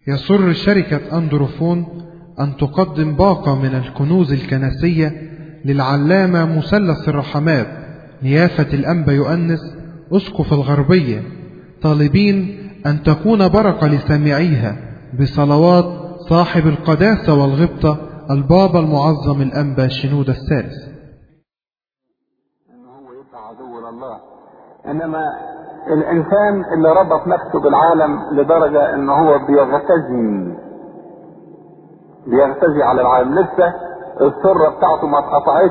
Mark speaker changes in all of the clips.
Speaker 1: يسر شركة أندروفون أن تقدم باقة من الكنوز الكنسية للعلامة مثلث الرحمات نيافة الأنبا يؤنس أسقف الغربية طالبين أن تكون بركة لسامعيها بصلوات صاحب القداسة والغبطة البابا المعظم الأنبا شنود الثالث
Speaker 2: انه هو يبقى عدو لله انما الانسان اللي ربط نفسه بالعالم لدرجة ان هو بيغتزي بيغتزي على العالم لسه السرة بتاعته ما اتقطعتش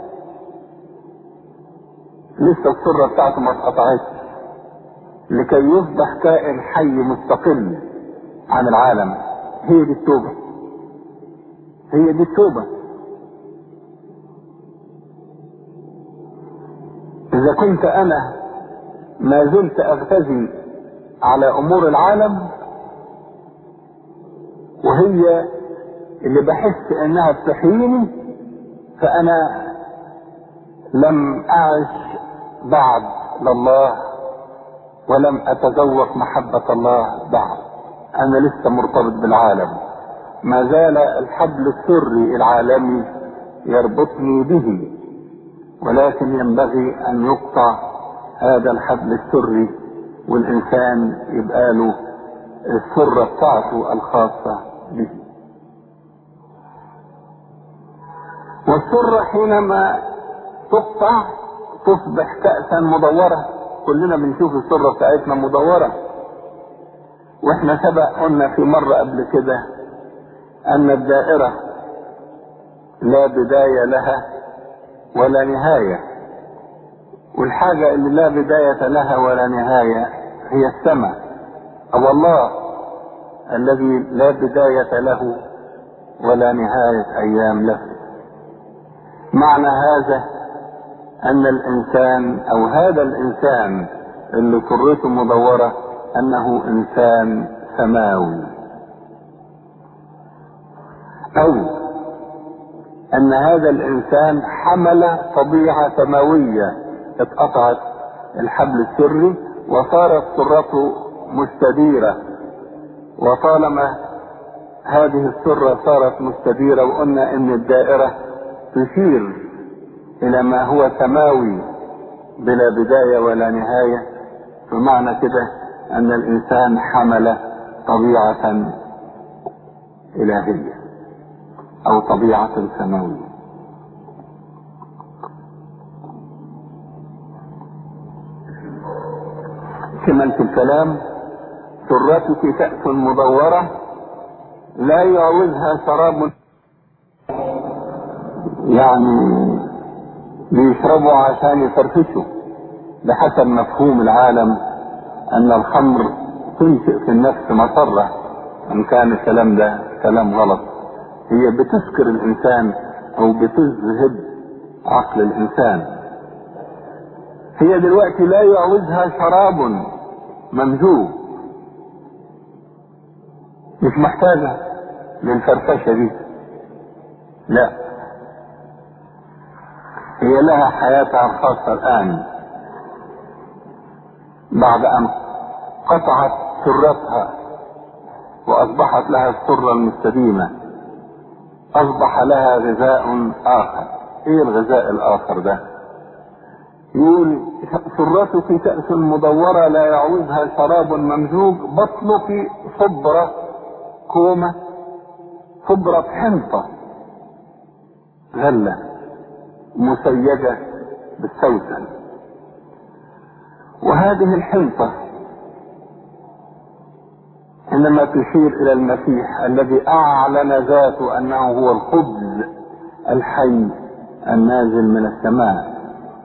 Speaker 2: لسه السرة بتاعته ما اتقطعتش لكي يصبح كائن حي مستقل عن العالم هي دي التوبة هي دي التوبة إذا كنت أنا ما زلت أغتزي على أمور العالم وهي اللي بحس إنها بتحييني فأنا لم أعش بعد لله ولم أتذوق محبة الله بعد أنا لسه مرتبط بالعالم ما زال الحبل السري العالمي يربطني به ولكن ينبغي أن يقطع هذا الحبل السري والإنسان يبقى له السرة بتاعته الخاصة به والسرة حينما تقطع تصبح كأسا مدورة كلنا بنشوف السرة بتاعتنا مدورة واحنا سبق قلنا في مرة قبل كده ان الدائرة لا بداية لها ولا نهاية والحاجة اللي لا بداية لها ولا نهاية هي السماء او الله الذي لا بداية له ولا نهاية ايام له معنى هذا ان الانسان او هذا الانسان اللي سرته مدورة انه انسان سماوي او ان هذا الانسان حمل طبيعة سماوية اتقطعت الحبل السري وصارت سرته مستديرة وطالما هذه السرة صارت مستديرة وقلنا ان الدائرة تشير الى ما هو سماوي بلا بداية ولا نهاية فمعنى كده ان الانسان حمل طبيعة الهية او طبيعة سماوية كملت الكلام سرتك كأس مدورة لا يعوزها شراب يعني بيشربوا عشان يفرفشوا بحسب مفهوم العالم ان الخمر تنشئ في النفس مسرة ان كان الكلام ده كلام غلط هي بتسكر الانسان او بتذهب عقل الانسان هي دلوقتي لا يعوزها شراب ممزوج مش محتاجة للفرفشة دي لا هي لها حياتها الخاصة الآن بعد أن قطعت سرتها وأصبحت لها السرة المستديمة أصبح لها غذاء آخر إيه الغذاء الآخر ده؟ يقول سرتك كأس مدورة لا يعوزها شراب ممزوج بطنك صبرة كومة صبرة حنطة غلة مسيجة بالسوسن وهذه الحنطة إنما تشير إلى المسيح الذي أعلن ذاته أنه هو الخبز الحي النازل من السماء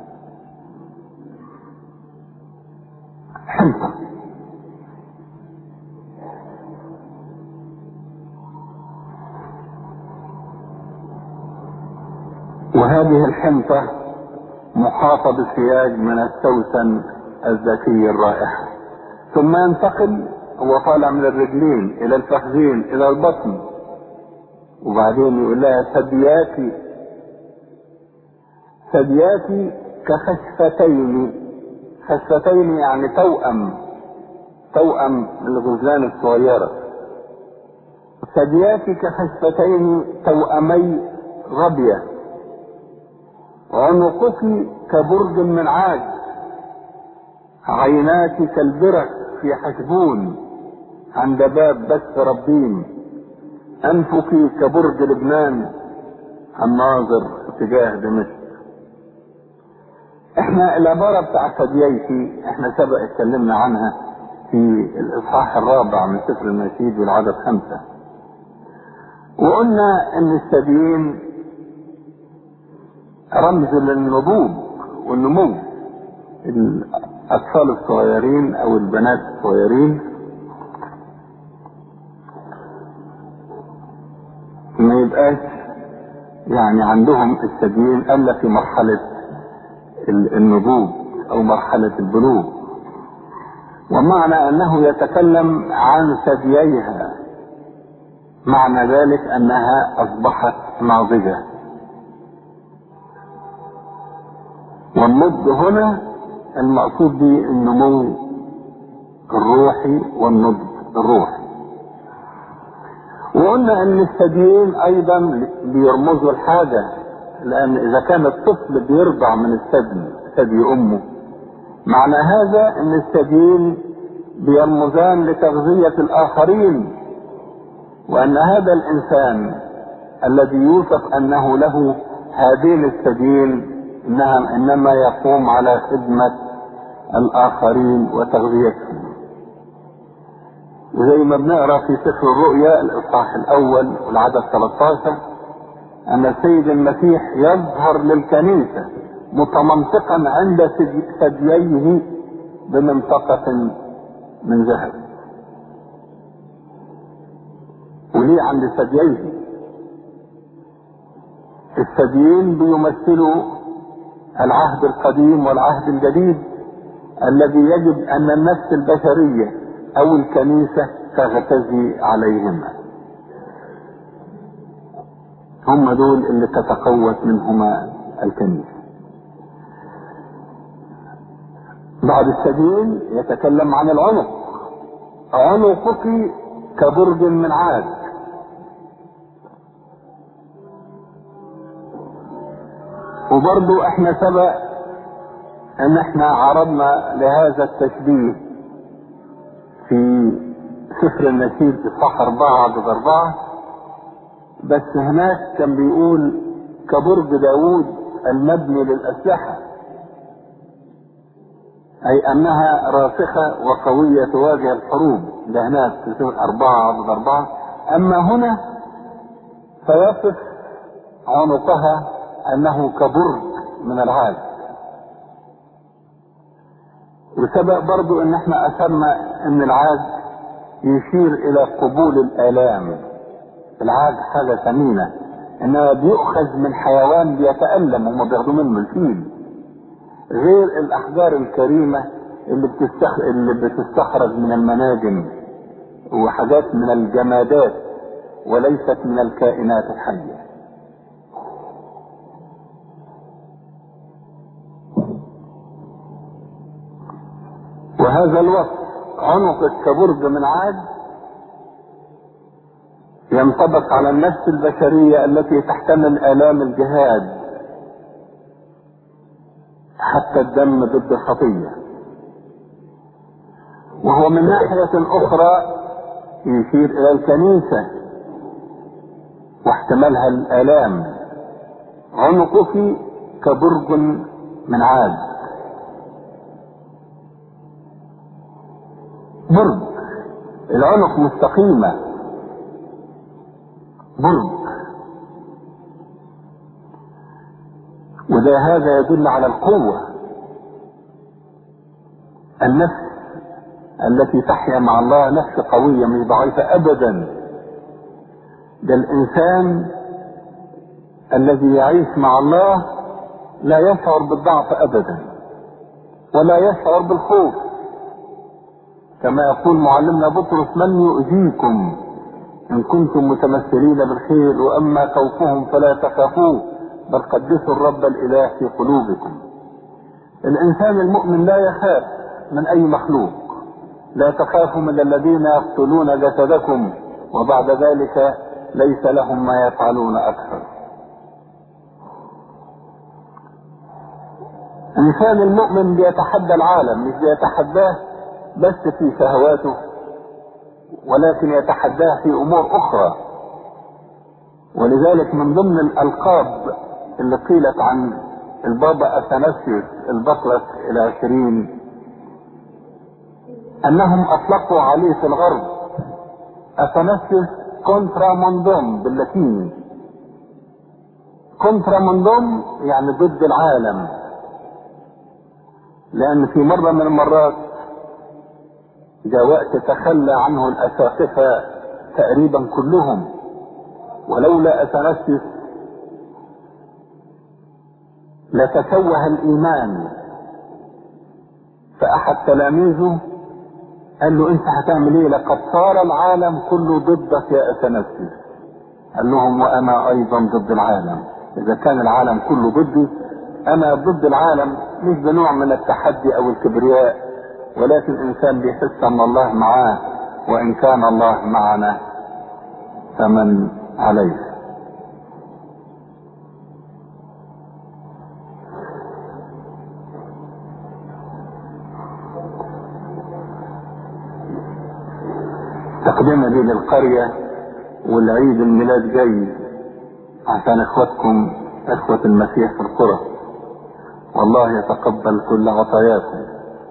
Speaker 2: حنطة وهذه الحنطة محاطة بسياج من السوسن الذكي الرائحة ثم ينتقل هو طالع من الرجلين الى الفخذين الى البطن وبعدين يقول لها ثدياتي ثدياتي كخشفتين خشفتين يعني توأم توأم الغزلان الصغيرة ثدياك كخشفتين توأمي غبية عنقك كبرج من عاج عيناك كالبرك في حشبون عند باب بث ربين أنفك كبرج لبنان الناظر اتجاه دمشق احنا العبارة بتاع ثدييك احنا سبق اتكلمنا عنها في الاصحاح الرابع من سفر النشيد والعدد خمسة وقلنا ان الثديين رمز للنضوج والنمو الاطفال الصغيرين او البنات الصغيرين ما يبقاش يعني عندهم الثديين الا في مرحلة النضوج او مرحلة البلوغ ومعنى انه يتكلم عن ثدييها معنى ذلك انها اصبحت ناضجة والنضج هنا المقصود به النمو الروحي والنضج الروحي وقلنا ان الثديين ايضا بيرمزوا الحاجة لان اذا كان الطفل بيرضع من الثدي ثدي امه معنى هذا ان الثديين بيرمزان لتغذية الاخرين وان هذا الانسان الذي يوصف انه له هذين الثديين انها انما يقوم على خدمة الاخرين وتغذيتهم وزي ما بنقرا في سفر الرؤيا الاصحاح الاول والعدد 13 ان السيد المسيح يظهر للكنيسة متمنطقا عند ثدييه بمنطقة من ذهب وليه عند ثدييه الثديين بيمثلوا العهد القديم والعهد الجديد الذي يجب ان النفس البشريه او الكنيسه تغتزي عليهما هم دول اللي تتقوت منهما الكنيسه بعد السبيل يتكلم عن العنق عنقك كبرج من عاد وبرضو احنا سبق ان احنا عرضنا لهذا التشبيه في سفر النشيد اصحاح اربعة عدد اربعة بس هناك كان بيقول كبرج داوود المبني للاسلحة اي انها راسخة وقوية تواجه الحروب ده هناك في سفر اربعة عدد اربعة اما هنا فيصف عنقها انه كبرج من العاد وسبق برضو ان احنا اثرنا ان العاد يشير الى قبول الالام العاد حاجة ثمينة انما بيؤخذ من حيوان بيتألم وما بياخدوا منه الفيل غير الاحجار الكريمة اللي, بتستخ... اللي بتستخرج من المناجم وحاجات من الجمادات وليست من الكائنات الحيه وهذا الوصف عنقك كبرج من عاد ينطبق على النفس البشرية التي تحتمل آلام الجهاد حتى الدم ضد الخطية وهو من ناحية أخرى يشير إلى الكنيسة واحتمالها الآلام عنقك كبرج من عاد برج العنق مستقيمة برج وده هذا يدل على القوة النفس التي تحيا مع الله نفس قوية مش ضعيفة أبدا ده الإنسان الذي يعيش مع الله لا يشعر بالضعف أبدا ولا يشعر بالخوف كما يقول معلمنا بطرس من يؤذيكم ان كنتم متمثلين بالخير واما خوفهم فلا تخافوه بل قدسوا الرب الاله في قلوبكم الانسان المؤمن لا يخاف من اي مخلوق لا تخافوا من الذين يقتلون جسدكم وبعد ذلك ليس لهم ما يفعلون أكثر الإنسان المؤمن بيتحدى العالم مش بيتحداه بس في شهواته ولكن يتحداه في أمور أخرى ولذلك من ضمن الألقاب اللي قيلت عن البابا أثناسيوس البطرس العشرين أنهم أطلقوا عليه في الغرب أثناسيوس كونتراموندوم باللاتيني كونتراموندوم يعني ضد العالم لأن في مرة من المرات جاء وقت تخلى عنه الأساقفة تقريبا كلهم ولولا أثناسيوس لتشوه الإيمان فأحد تلاميذه قال له أنت هتعمل إيه؟ لقد صار العالم كله ضدك يا أثناسيوس قال لهم وأنا أيضا ضد العالم إذا كان العالم كله ضدي أنا ضد العالم مش بنوع من التحدي أو الكبرياء ولكن إنسان بيحس أن الله معاه وإن كان الله معنا فمن عليه تقدمة دي للقرية والعيد الميلاد جاي عشان اخواتكم اخوة المسيح في القرى والله يتقبل كل عطاياكم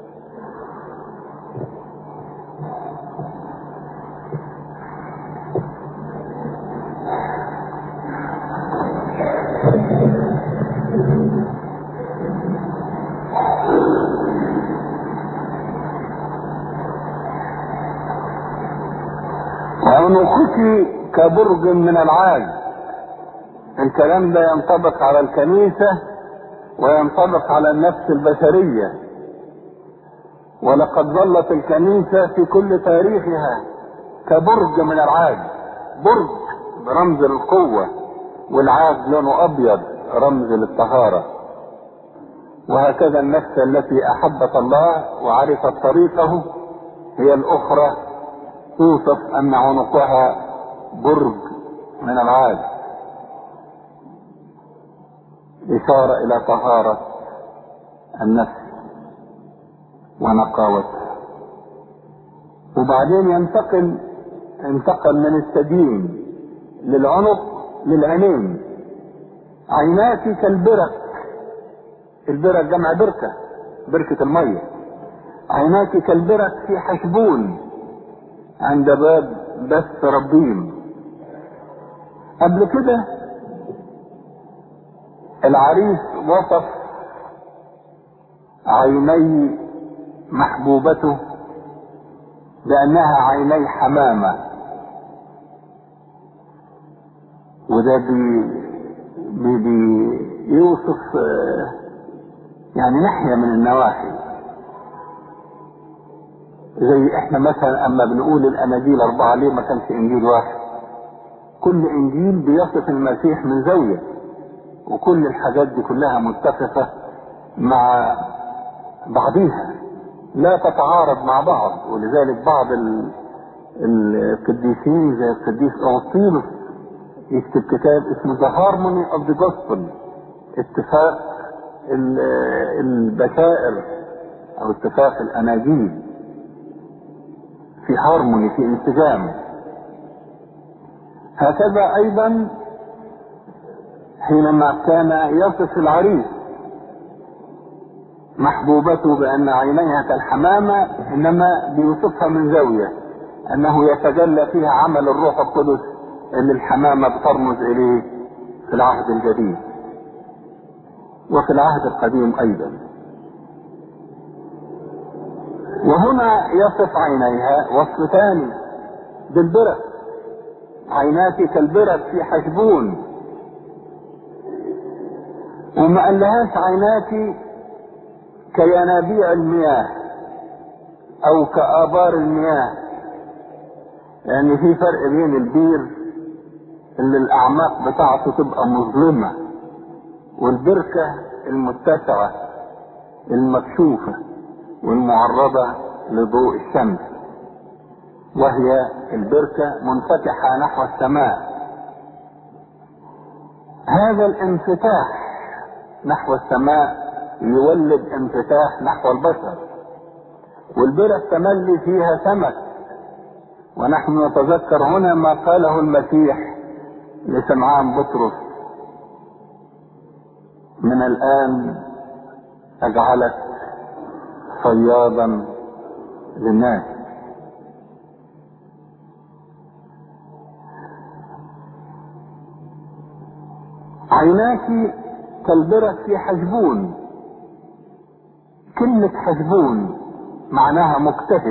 Speaker 2: عنقك كبرج من العاج الكلام ده ينطبق على الكنيسة وينطبق على النفس البشرية ولقد ظلت الكنيسة في كل تاريخها كبرج من العاج برج برمز للقوة والعاج لونه أبيض رمز للطهارة وهكذا النفس التي أحبت الله وعرفت طريقه هي الأخرى توصف أن عنقها برج من العاج إشارة إلى طهارة النفس ونقاوتها وبعدين ينتقل انتقل من الثديين للعنق للعينين عيناك كالبرك البرك جمع بركة بركة المية عيناك كالبرك في حشبون عند باب بث ربيم قبل كده العريس وصف عيني محبوبته بأنها عيني حمامة وده بي بي بيوصف يعني ناحية من النواحي زي احنا مثلا اما بنقول الاناجيل اربعة ليه ما كانش انجيل واحد كل انجيل بيصف المسيح من زاوية وكل الحاجات دي كلها متفقة مع بعضيها لا تتعارض مع بعض ولذلك بعض القديسين زي القديس اغسطينوس يكتب كتاب اسمه The Harmony of the Gospel اتفاق البشائر او اتفاق الاناجيل في هارموني في انسجام هكذا ايضا حينما كان يصف العريس محبوبته بان عينيها كالحمامه انما بيوصفها من زاويه انه يتجلى فيها عمل الروح القدس اللي الحمامه بترمز اليه في العهد الجديد وفي العهد القديم ايضا وهنا يصف عينيها وصف ثاني بالبرك عيناك كالبرك في حشبون وما قالهاش عيناك كينابيع المياه او كآبار المياه يعني في فرق بين البير اللي الاعماق بتاعته تبقى مظلمة والبركة المتسعة المكشوفة والمعرضة لضوء الشمس وهي البركة منفتحة نحو السماء هذا الانفتاح نحو السماء يولد انفتاح نحو البشر والبرة تملي فيها سمك ونحن نتذكر هنا ما قاله المسيح لسمعان بطرس من الآن أجعلك صيادا للناس عيناك كالبرة في حجبون كلمة حجبون معناها مجتهد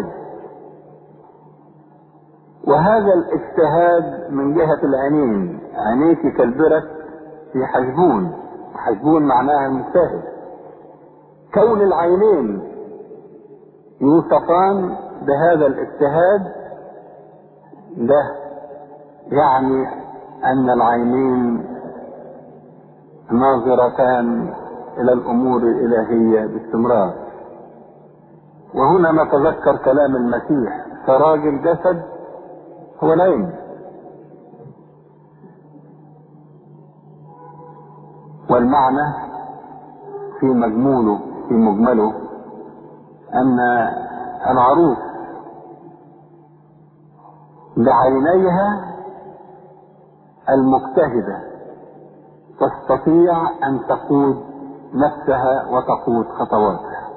Speaker 2: وهذا الاجتهاد من جهة العينين عينيك كالبرة في حجبون حجبون معناها المجتهد كون العينين يوصفان بهذا الاجتهاد ده يعني ان العينين ناظرتان الى الامور الالهيه باستمرار وهنا نتذكر كلام المسيح سراج الجسد هو العين والمعنى في مجموله في مجمله ان العروس بعينيها المجتهده تستطيع ان تقود نفسها وتقود خطواتها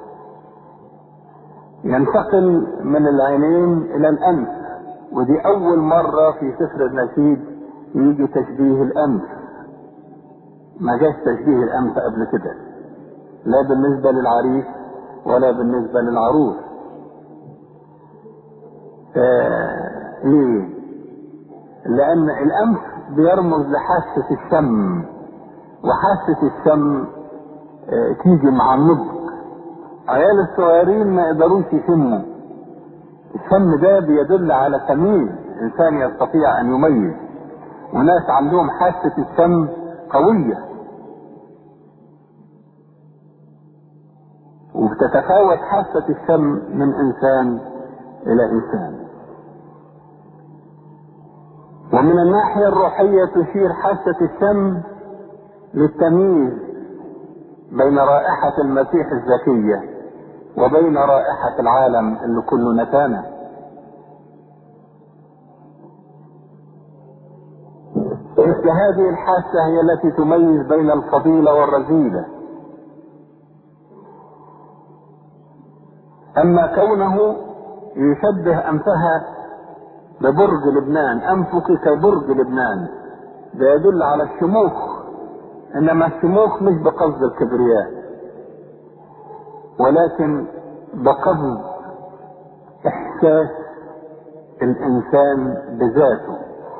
Speaker 2: ينتقل من العينين الى الانف ودي اول مرة في سفر النشيد يجي تشبيه الانف ما جاش تشبيه الانف قبل كده لا بالنسبة للعريس ولا بالنسبة للعروس آه ليه لان الانف بيرمز لحاسة الشم وحاسة الشم آه تيجي مع النضج عيال الصغيرين ما يقدروش يشموا الشم ده بيدل على تمييز انسان يستطيع ان يميز وناس عندهم حاسة الشم قوية وبتتفاوت حاسة الشم من انسان الى انسان ومن الناحية الروحية تشير حاسة الشم للتمييز بين رائحة المسيح الزكية وبين رائحة العالم اللي كله نتانة مثل هذه الحاسة هي التي تميز بين الفضيلة والرذيلة أما كونه يشبه أنفها ببرج لبنان أنفك كبرج لبنان ده يدل على الشموخ إنما الشموخ مش بقصد الكبرياء ولكن بقصد احساس الانسان بذاته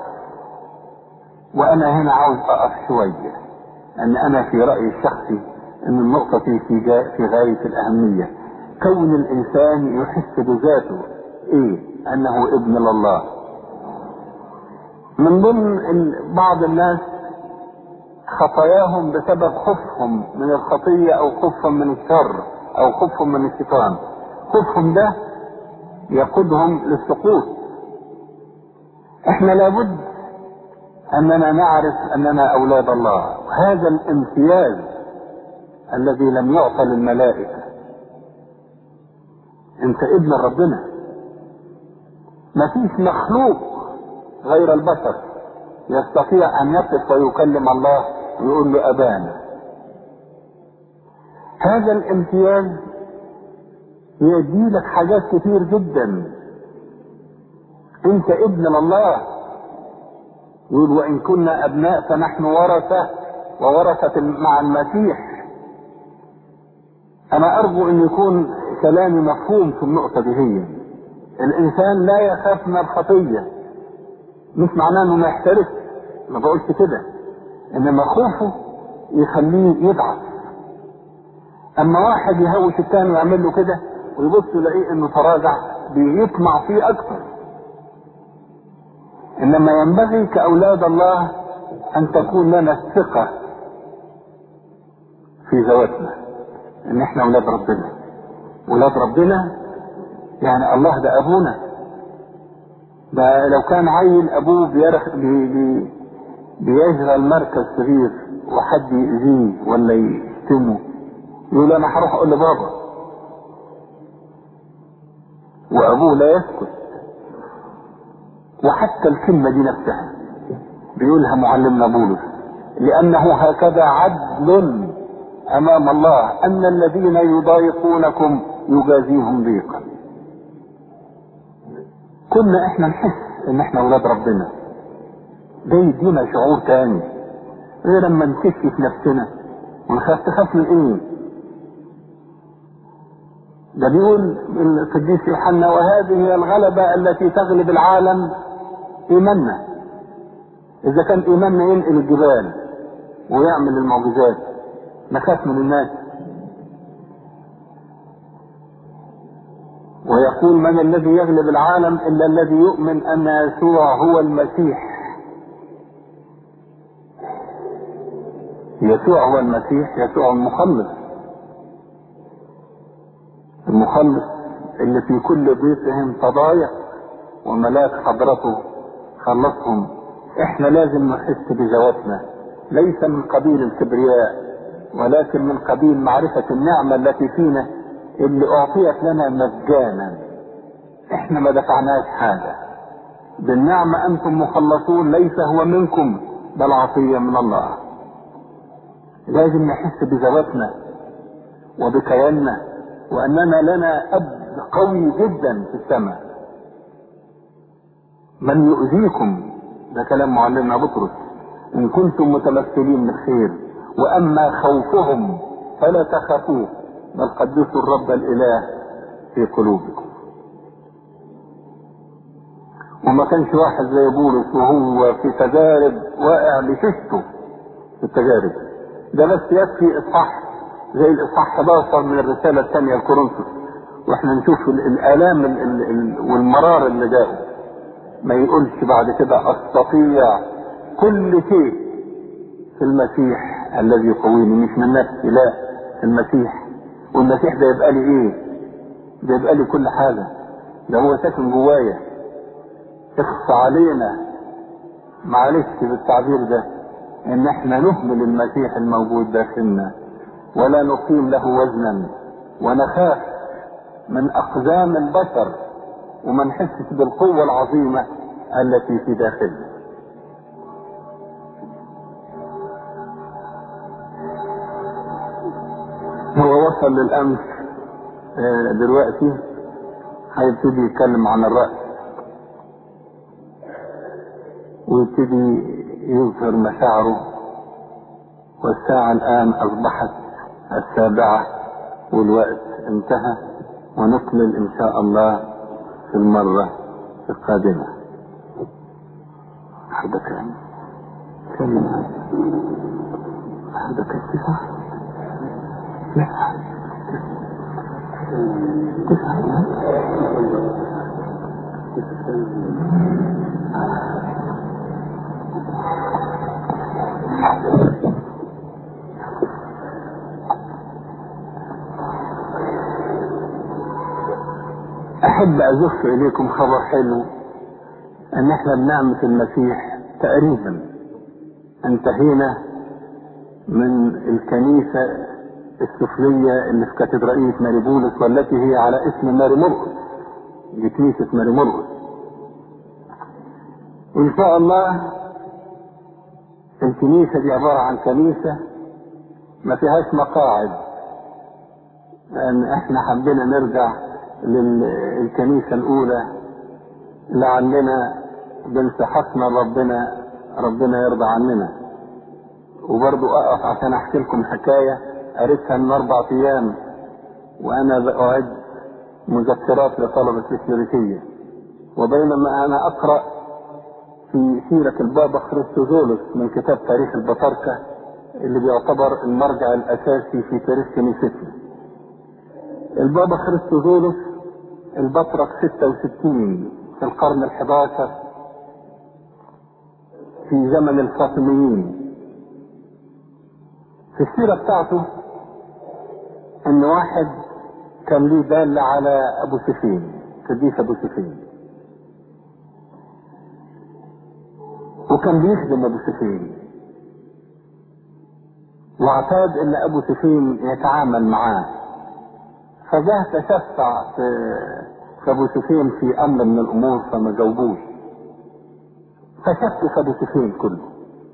Speaker 2: وانا هنا عاوز اقف شويه ان انا في رايي الشخصي ان النقطه دي في, جا في غايه الاهميه كون الانسان يحس بذاته ايه انه ابن لله من ضمن بعض الناس خطاياهم بسبب خوفهم من الخطيه او خوفهم من الشر او خوفهم من الشيطان خوفهم ده يقودهم للسقوط احنا لابد اننا نعرف اننا اولاد الله هذا الامتياز الذي لم يعطى للملائكه انت ابن ربنا ما فيش مخلوق غير البشر يستطيع ان يقف ويكلم الله ويقول له ابانا هذا الامتياز يدي لك حاجات كتير جدا انت ابن الله يقول وان كنا ابناء فنحن ورثة وورثة مع المسيح انا ارجو ان يكون كلامي مفهوم في النقطة دي هي الانسان لا يخاف من الخطية مش معناه انه ما يحترف ما بقولش كده انما خوفه يخليه يضعف اما واحد يهوش الثاني ويعمل له كده ويبص يلاقيه انه تراجع بيطمع فيه اكثر انما ينبغي كاولاد الله ان تكون لنا الثقة في ذواتنا ان احنا اولاد ربنا اولاد ربنا يعني الله ده ابونا ده لو كان عيل ابوه بيرخ بي بي بيشغل مركز صغير وحد يأذيه ولا يشتمه يقول انا هروح اقول لبابا وابوه لا يسكت وحتى الكلمة دي نفسها بيقولها معلمنا بولس لأنه هكذا عدل أمام الله أن الذين يضايقونكم يجازيهم ضيقا كنا احنا نحس ان احنا اولاد ربنا ده يدينا شعور تاني غير لما نكشف نفسنا ونخاف تخاف من ايه ده بيقول القديس يوحنا وهذه هي الغلبة التي تغلب العالم إيماننا إذا كان إيماننا ينقل الجبال ويعمل المعجزات نخاف من الناس ويقول من الذي يغلب العالم إلا الذي يؤمن أن يسوع هو المسيح يسوع هو المسيح يسوع المخلص المخلص اللي في كل بيتهم تضايق وملاك حضرته خلصهم احنا لازم نحس بذواتنا ليس من قبيل الكبرياء ولكن من قبيل معرفة النعمة التي فينا اللي اعطيت لنا مجانا احنا ما دفعناش حاجة بالنعمة انتم مخلصون ليس هو منكم بل عطية من الله لازم نحس بذواتنا وبكياننا واننا لنا اب قوي جدا في السماء من يؤذيكم ده كلام معلمنا بطرس ان كنتم متمثلين بالخير واما خوفهم فلا تخافوه بل قدسوا الرب الاله في قلوبكم وما كانش واحد زي بولس وهو في تجارب واقع بششته في التجارب ده بس يكفي اصحاح زي الاصحاح 11 من الرساله الثانيه لكورنثوس واحنا نشوف الالام والمرار اللي جاءه ما يقولش بعد كده استطيع كل شيء في المسيح الذي يقويني مش من نفسي لا في المسيح والمسيح ده يبقى لي ايه ده يبقى لي كل حاجة ده هو ساكن جوايا اخص علينا معلش بالتعبير ده ان احنا نهمل المسيح الموجود داخلنا ولا نقيم له وزنا ونخاف من اقدام البشر وما نحسش بالقوة العظيمة التي في داخلنا هو وصل للأمس دلوقتي هيبتدي يتكلم عن الرأس ويبتدي يظهر مشاعره والساعة الآن أصبحت السابعة والوقت انتهى ونكمل إن شاء الله في المرة القادمة هذا كان كلمة هذا كان لا تسعة احب ازف اليكم خبر حلو ان احنا بنعمة المسيح تقريبا انتهينا من الكنيسة السفلية اللي في كاتدرائية ماري بولس والتي هي على اسم ماري مرقس دي كنيسة ماري مرقس ان شاء الله الكنيسة دي عبارة عن كنيسة ما فيهاش مقاعد لان احنا حبينا نرجع للكنيسة الاولى لعلنا بانسحاقنا ربنا ربنا يرضى عننا وبرضو اقف عشان احكي لكم حكاية قريتها من اربع ايام وانا باعد مذكرات لطلبة الكليريكية وبينما انا اقرأ في سيرة البابا خريستوزولوس من كتاب تاريخ البطاركة اللي بيعتبر المرجع الاساسي في تاريخ كنيستنا البابا خريستوزولوس البطرك 66 في القرن ال11 في زمن الفاطميين في السيرة بتاعته ان واحد كان ليه دالة على ابو سفين قديس ابو سفين وكان بيخدم ابو سفين واعتاد ان ابو سفين يتعامل معاه فجاه تشفع في في ابو سفين في امر من الامور فما جاوبوش فشك في ابو سفين كله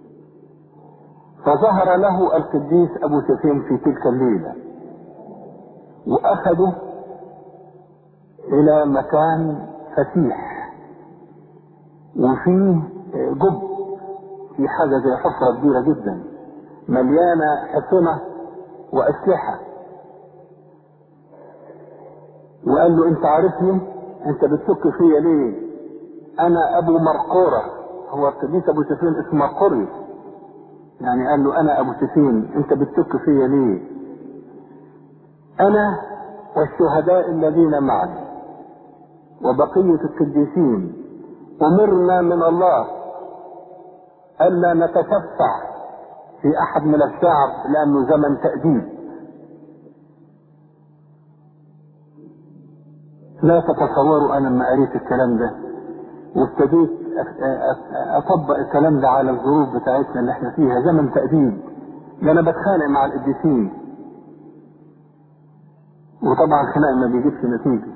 Speaker 2: فظهر له القديس ابو سفين في تلك الليله واخذه الى مكان فسيح وفيه جب في حاجه زي حفره كبيره جدا مليانه حصنه واسلحه وقال له انت عارفني انت بتشك فيا ليه انا ابو مرقوره هو القديس ابو سفين اسمه مرقوري يعني قال له انا ابو سفين انت بتشك فيا ليه انا والشهداء الذين معي وبقية القديسين امرنا من الله الا نتشفع في احد من الشعب لانه زمن تأديب لا تتصوروا انا لما قريت الكلام ده وابتديت اطبق الكلام ده على الظروف بتاعتنا اللي احنا فيها زمن تأديب ده انا بتخانق مع القديسين وطبعا الخناق ما بيجيبش نتيجة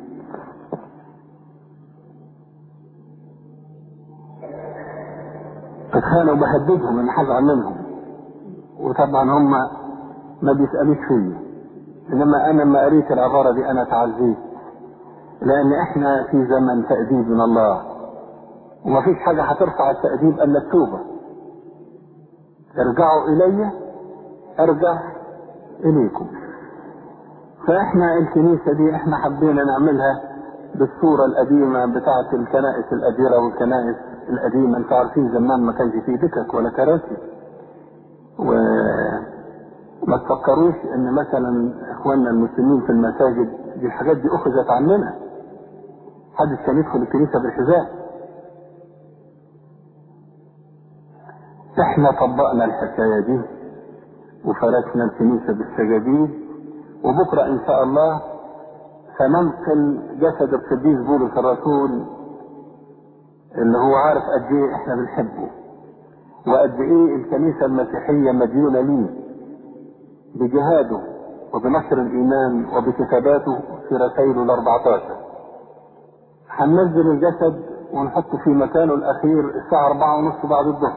Speaker 2: بتخانق وبهددهم ان هزعل منهم وطبعا هم ما بيسألوش فيا انما انا لما قريت العبارة دي انا تعزيت لان احنا في زمن تأديب من الله ومفيش حاجة هترفع التأديب الا التوبة ارجعوا الي ارجع اليكم فاحنا الكنيسة دي احنا حبينا نعملها بالصورة القديمة بتاعة الكنائس الأديرة والكنائس القديمة انتوا عارفين زمان ما كانش فيه دكك ولا كراسي وما تفكروش ان مثلا اخواننا المسلمين في المساجد دي الحاجات دي اخذت عننا حدث كان يدخل الكنيسة بالحذاء احنا طبقنا الحكاية دي وفرشنا الكنيسة بالسجاجيد وبكرة ان شاء الله سننقل جسد القديس بولس الرسول اللي هو عارف قد ايه احنا بنحبه وقد ايه الكنيسة المسيحية مديونة ليه بجهاده وبنشر الايمان وبكتاباته في رسائله ال 14 هننزل الجسد ونحطه في مكانه الاخير الساعة أربعة ونص بعد الظهر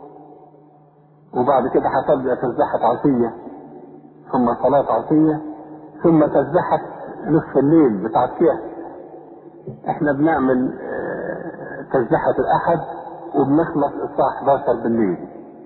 Speaker 2: وبعد كده هتبدأ تسبحة عشية ثم صلاة عشية ثم تسبحة نصف الليل بتاعت كيف احنا بنعمل تسبحة الأحد وبنخلص الساعة 11 بالليل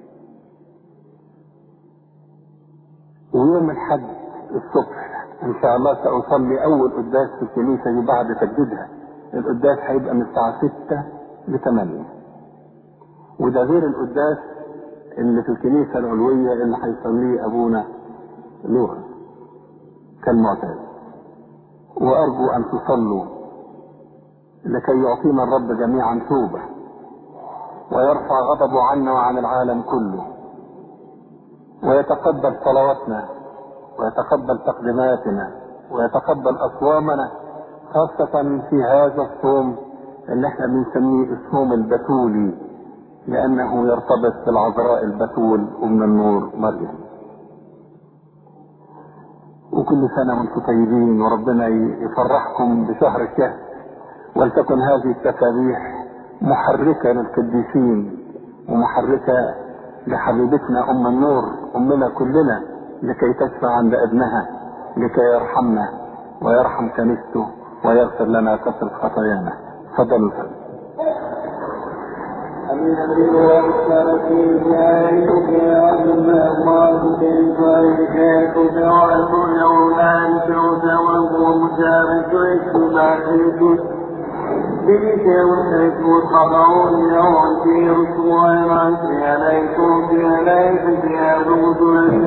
Speaker 2: ويوم الحد الصبح ان شاء الله سأصلي اول قداس في الكنيسة دي بعد تجديدها القداس هيبقى من الساعة 6 ل 8 وده غير القداس اللي في الكنيسة العلوية اللي هيصليه ابونا لوها كالمعتاد وارجو ان تصلوا لكي يعطينا الرب جميعا توبة ويرفع غضبه عنا وعن العالم كله ويتقبل صلواتنا ويتقبل تقديماتنا ويتقبل اصوامنا خاصة في هذا الصوم اللي احنا بنسميه الصوم البتولي لانه يرتبط بالعذراء البتول ام النور مريم وكل سنة وانتم طيبين وربنا يفرحكم بشهر الشهر ولتكن هذه التسابيح محركة للقديسين ومحركة لحبيبتنا ام النور امنا كلنا لكي تشفع عند ابنها لكي يرحمنا ويرحم كنيسته ويغفر لنا كثرة خطايانا تفضلوا
Speaker 3: الذي هو الترتيب يعيش في عظم الله بالفريقات بعلم الأولاد تعتبر مشارك اجتماعيك بك وحيث خضعون يوم في رسوع العسل عليكم في عليك في عروض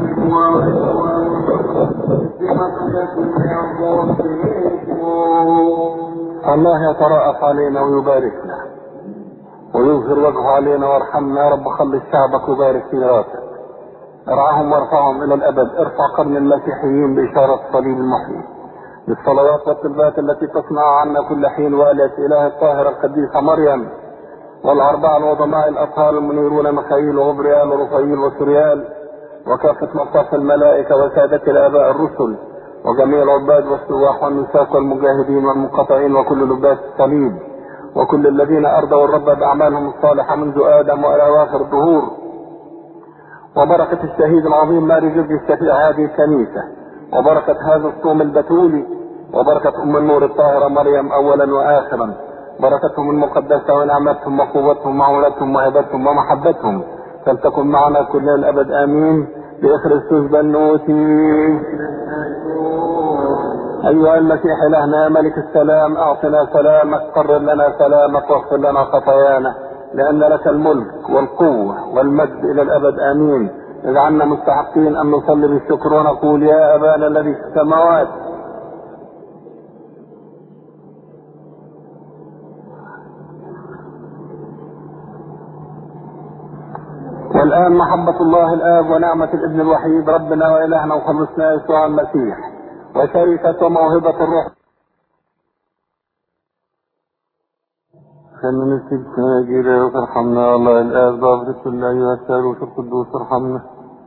Speaker 2: الله يتراءف علينا ويباركنا ويظهر وجهه علينا وارحمنا يا رب خلص شعبك وبارك في راسك ارعاهم وارفعهم الى الابد ارفع قرن المسيحيين باشاره الصليب المحيي بالصلوات والطلبات التي تصنع عنا كل حين والت اله الطاهره القديسه مريم والأربعة العظماء الأطهار المنيرون ميخائيل وغبريال ورفايل وسريال وكافة مصاف الملائكة وسادة الآباء الرسل وجميع العباد والسواح والنساك والمجاهدين والمنقطعين وكل لباس الصليب وكل الذين أرضوا الرب بأعمالهم الصالحة منذ آدم وإلى آخر الدهور وبركة الشهيد العظيم ماري جرجي الشفيع هذه الكنيسة وبركة هذا الصوم البتولي وبركة أم النور الطاهرة مريم أولا وآخرا بركتهم المقدسة ونعمتهم وقوتهم وعونتهم وهبتهم ومحبتهم فلتكن معنا كل الأبد آمين بإخرستوس بنوتي أيها المسيح إلهنا يا ملك السلام أعطنا سلامك قرر لنا سلامك واغفر لنا خطايانا لأن لك الملك والقوة والمجد إلى الأبد آمين اجعلنا مستحقين أن نصلي بالشكر ونقول يا أبانا الذي في السماوات والآن محبة الله الآب ونعمة الابن الوحيد ربنا وإلهنا وخلصنا يسوع المسيح وشركة وموهبة الروح خلنا نسيب سناجيرة وترحمنا الله الآب ضابط كل أيها الثالوث القدوس ارحمنا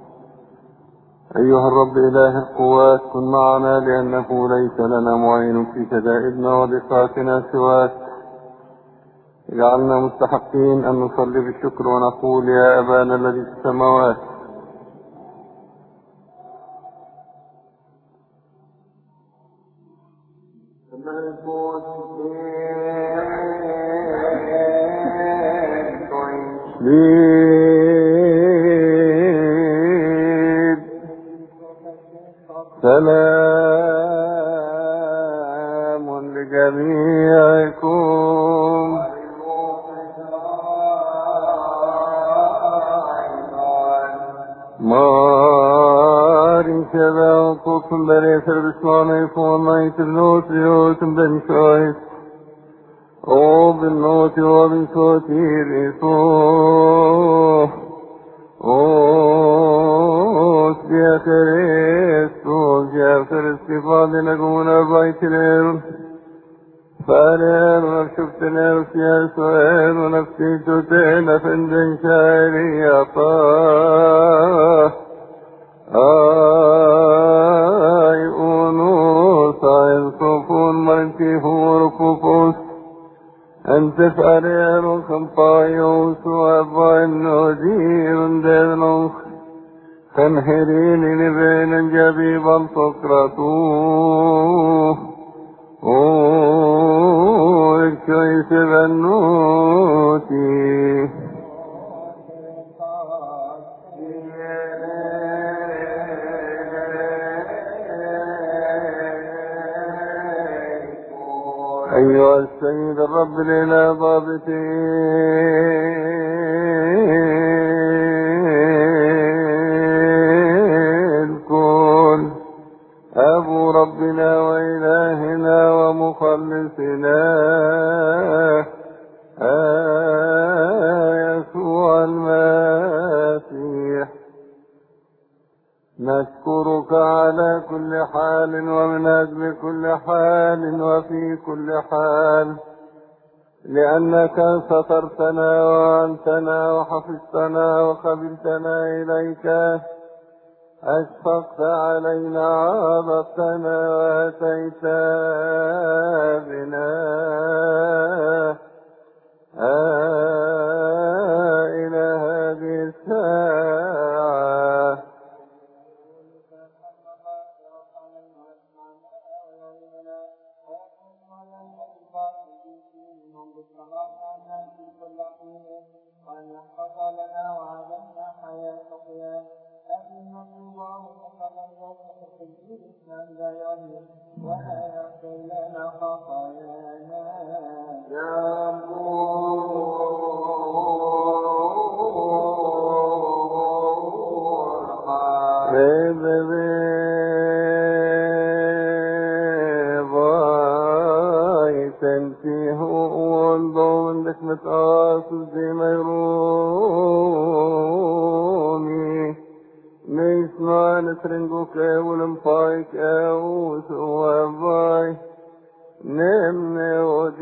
Speaker 2: أيها الرب إله القوات كن معنا لأنه ليس لنا معين في شدائدنا وضيقاتنا سواك اجعلنا مستحقين أن نصلي بالشكر ونقول يا أبانا الذي في السماوات ليد سلام لجميعكم Marin kjære kokken bere servicemane for meg til nåt i åten den kjøys. Og den nåt i åren så til i så. Og spjeker est og gjør skifadene gode arbeid til er. فأنا وشفت نفسي أسوأ ونفسي تتين فند شاريطا آي أنوس آي الصفون مرتي ورفوفوس أن تفعل يا رخم طايوس وأبا النودير دينوخ تنهريني لبين جبيبا سقراطوه Oh, كيف بنوتي أيها السيد الرب لنا ضابطين كن أبو ربنا وإلهنا ومخلصنا آه يسوع المسيح نشكرك على كل حال ومن أجل كل حال وفي كل حال لأنك سترتنا وعنتنا وحفظتنا وقبلتنا إليك أشفقت علينا عاضتنا وأتيت بنا آه إلى هذه الساعة
Speaker 3: وأن يحفظ لنا وعلمنا حياة صحيا أمين الله فقد يوفق في الإسلام لا يعلم ولا يغفر لنا خطايانا
Speaker 2: يا
Speaker 4: نمني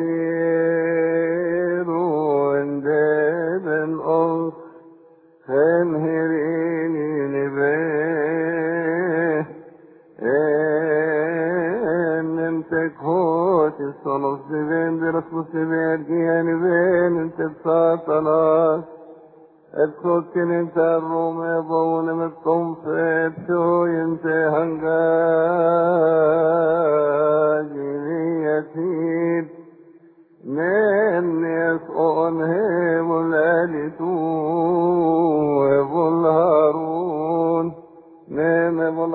Speaker 4: ودير وندب الأرض خنهريني نبيه نمتك هوت الصلص دبين برسمس دبين جيان بين انت بساطناس الكوكين انت الروم يضون متقوم فتو انت هنجاجي من يسقون هم الالتو وابو هارون نام ابو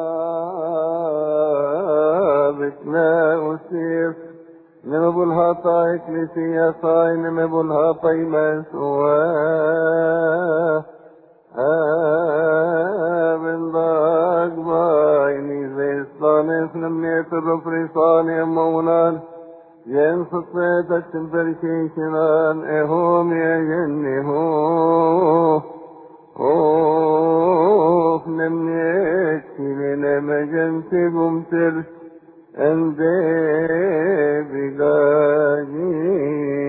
Speaker 4: الهابك لا اسيف نام ابو الهاطا اكليسيا صاي نام ابو الهاطا مسواه من ضاق بايني زي صانف نمنيت الرفريصاني مولان ينفق بيتك تنبركيشنان اهوم يا جني هو اوف نمنيت لنا مجنت قمتر اندي بقاجي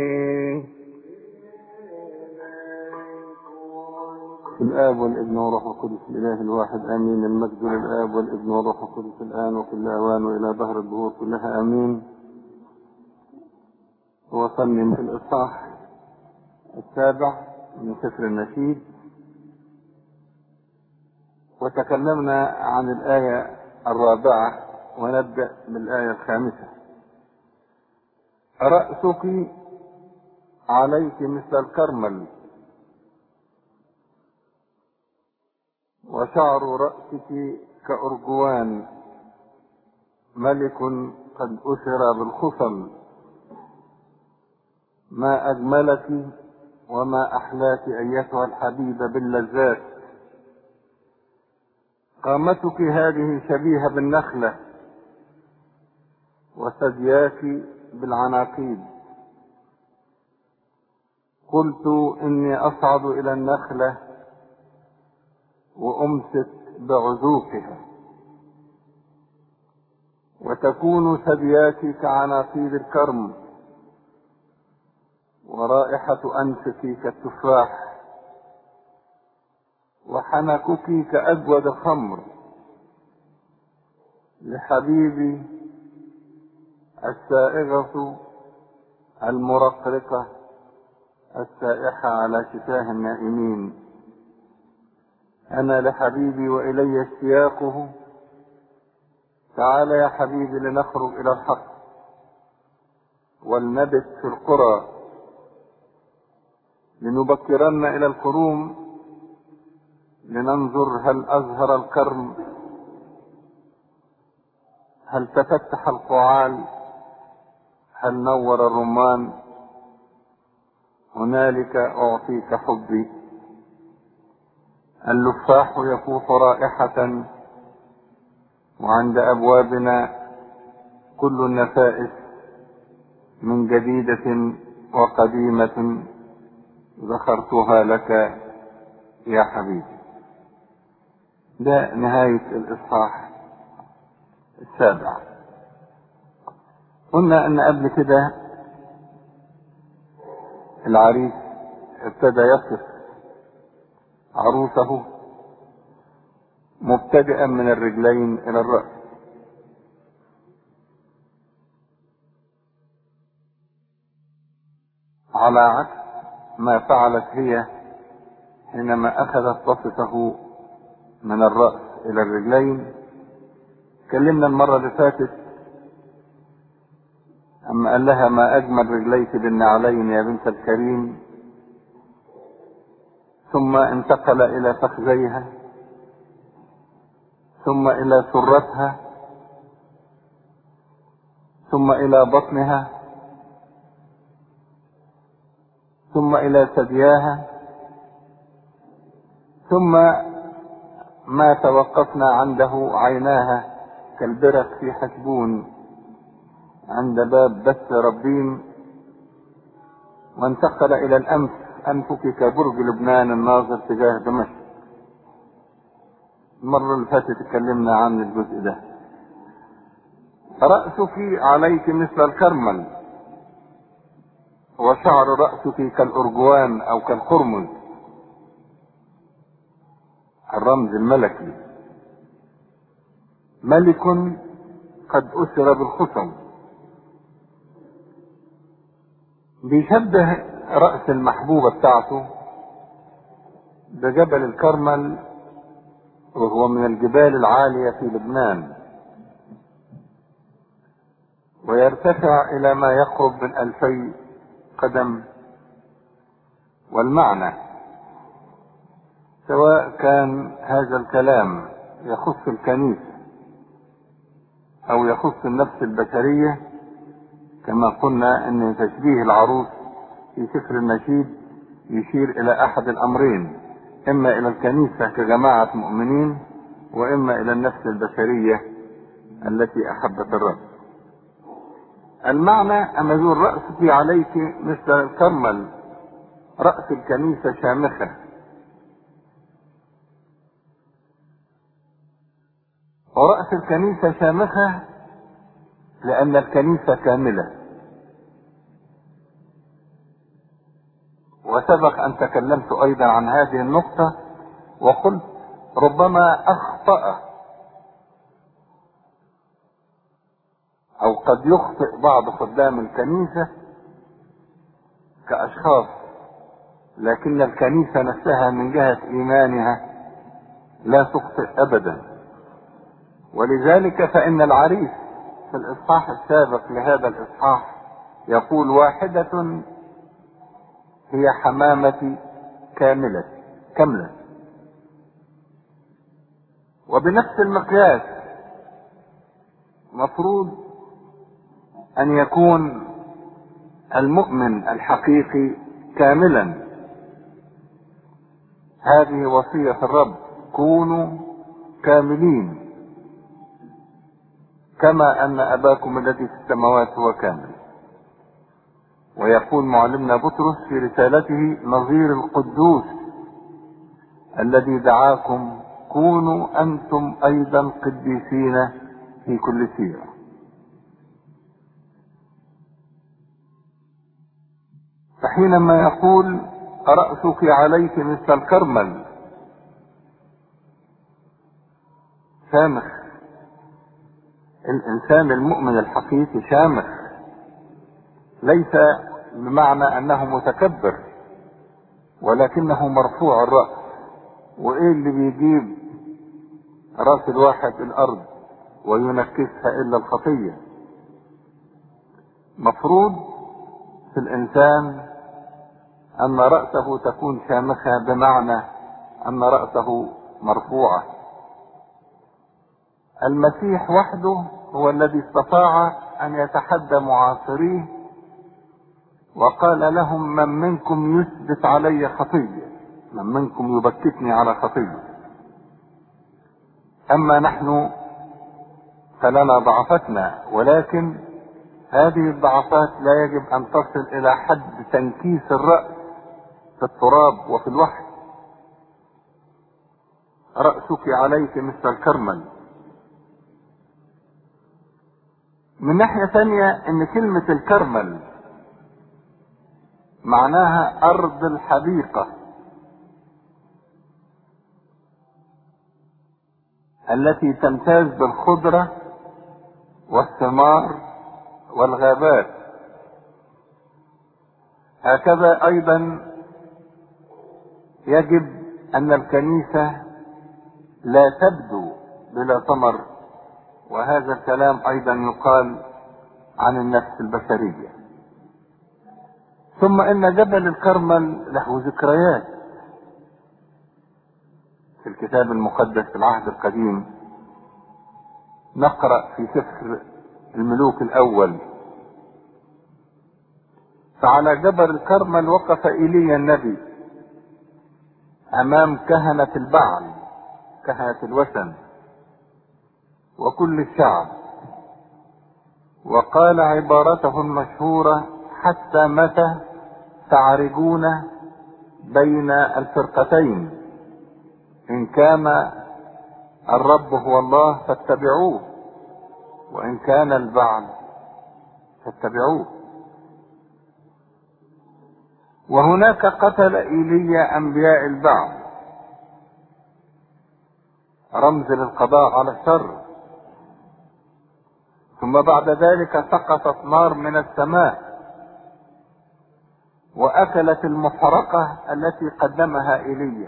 Speaker 4: الآب والابن والروح القدس الإله الواحد آمين المجد للآب والابن والروح القدس الآن وكل أوان وإلى ظهر الدهور كلها آمين وصلنا في الإصحاح السابع من سفر النشيد وتكلمنا عن الآية الرابعة ونبدأ بالآية الخامسة رأسك عليك مثل الكرمل وشعر رأسك كأرجوان ملك قد أسر بالخصل ما أجملك وما أحلاك أيتها الحبيبة باللذات قامتك هذه شبيهة بالنخلة وثدياك بالعناقيد قلت إني أصعد إلى النخلة وأمسك بعذوقها وتكون ثدياك كعناقيد الكرم ورائحة أنفك كالتفاح وحنكك كأجود الخمر لحبيبي السائغة المرقرقة السائحة على شفاه النائمين أنا لحبيبي وإلي اشتياقه تعال يا حبيبي لنخرج إلى الحق ولنبت في القرى لنبكرن إلى الكروم لننظر هل أزهر الكرم هل تفتح القعال هل نور الرمان هنالك أعطيك حبي اللفاح يفوح رائحة وعند أبوابنا كل النفائس من جديدة وقديمة ذكرتها لك يا حبيبي ده نهاية الإصحاح السابع قلنا أن قبل كده العريس ابتدى يصف عروسه مبتدئا من الرجلين إلى الرأس على عكس ما فعلت هي حينما أخذت تصفه من الرأس إلى الرجلين تكلمنا المرة اللي فاتت أما قال لها ما أجمل رجليك بالنعلين يا بنت الكريم ثم انتقل إلى فخذيها ثم إلى سرتها ثم إلى بطنها ثم إلى ثدياها ثم ما توقفنا عنده عيناها كالبرق في حسبون عند باب بث ربين وانتقل إلى الأنف أنفك كبرج لبنان الناظر تجاه دمشق المرة اللي فاتت اتكلمنا عن الجزء ده رأسك عليك مثل الكرمل وشعر رأسك كالأرجوان أو كالقرمز الرمز الملكي ملك قد أسر بالخصم بيشبه رأس المحبوبة بتاعته بجبل الكرمل وهو من الجبال العالية في لبنان ويرتفع إلى ما يقرب من ألفي قدم والمعنى سواء كان هذا الكلام يخص الكنيسة أو يخص النفس البشرية كما قلنا أن تشبيه العروس في سفر النشيد يشير إلى أحد الأمرين إما إلى الكنيسة كجماعة مؤمنين وإما إلى النفس البشرية التي أحبت الرب المعنى أن ذو الرأس في عليك مثل الكرمل رأس الكنيسة شامخة ورأس الكنيسة شامخة لأن الكنيسة كاملة وسبق أن تكلمت أيضا عن هذه النقطة وقلت ربما أخطأ أو قد يخطئ بعض خدام الكنيسة كأشخاص لكن الكنيسة نفسها من جهة إيمانها لا تخطئ أبدا ولذلك فإن العريس في الإصحاح السابق لهذا الإصحاح يقول واحدة هي حمامتي كاملة كاملة وبنفس المقياس مفروض أن يكون المؤمن الحقيقي كاملا هذه وصية الرب كونوا كاملين كما أن أباكم الذي في السماوات هو كامل ويقول معلمنا بطرس في رسالته نظير القدوس الذي دعاكم كونوا أنتم أيضا قديسين في كل سيرة فحينما يقول رأسك عليك مثل الكرمل شامخ الإنسان المؤمن الحقيقي شامخ ليس بمعنى أنه متكبر ولكنه مرفوع الرأس وإيه اللي بيجيب رأس الواحد الأرض وينكسها إلا الخطية مفروض في الإنسان أن رأسه تكون شامخة بمعنى أن رأسه مرفوعة المسيح وحده هو الذي استطاع أن يتحدى معاصريه وقال لهم من منكم يثبت علي خطية من منكم يبكتني على خطية أما نحن فلنا ضعفتنا ولكن هذه الضعفات لا يجب أن تصل إلى حد تنكيس الرأس في التراب وفي الوحي رأسك عليك مثل الكرمل من ناحية ثانية ان كلمة الكرمل معناها ارض الحديقة التي تمتاز بالخضرة والثمار والغابات هكذا ايضا يجب ان الكنيسة لا تبدو بلا ثمر وهذا الكلام ايضا يقال عن النفس البشرية ثم ان جبل الكرمل له ذكريات في الكتاب المقدس في العهد القديم نقرأ في سفر الملوك الاول فعلى جبل الكرمل وقف ايليا النبي امام كهنة البعل كهنة الوثن وكل الشعب وقال عبارته المشهورة حتى متى تعرجون بين الفرقتين إن كان الرب هو الله فاتبعوه وإن كان البعل فاتبعوه وهناك قتل إيليا أنبياء البعل رمز للقضاء على الشر ثم بعد ذلك سقطت نار من السماء وأكلت المحرقة التي قدمها إيليا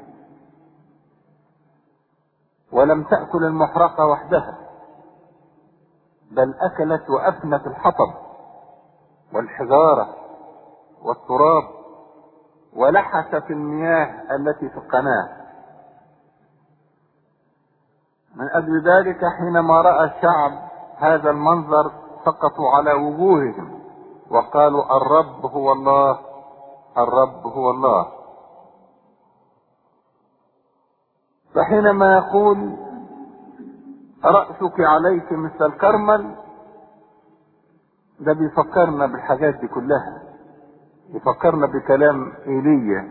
Speaker 4: ولم تأكل المحرقة وحدها بل أكلت وأفنت الحطب والحجارة والتراب ولحست المياه التي في القناة من أجل ذلك حينما رأى الشعب هذا المنظر سقطوا على وجوههم وقالوا الرب هو الله الرب هو الله فحينما يقول رأسك عليك مثل الكرمل ده بيفكرنا بالحاجات دي كلها يفكرنا بكلام ايليا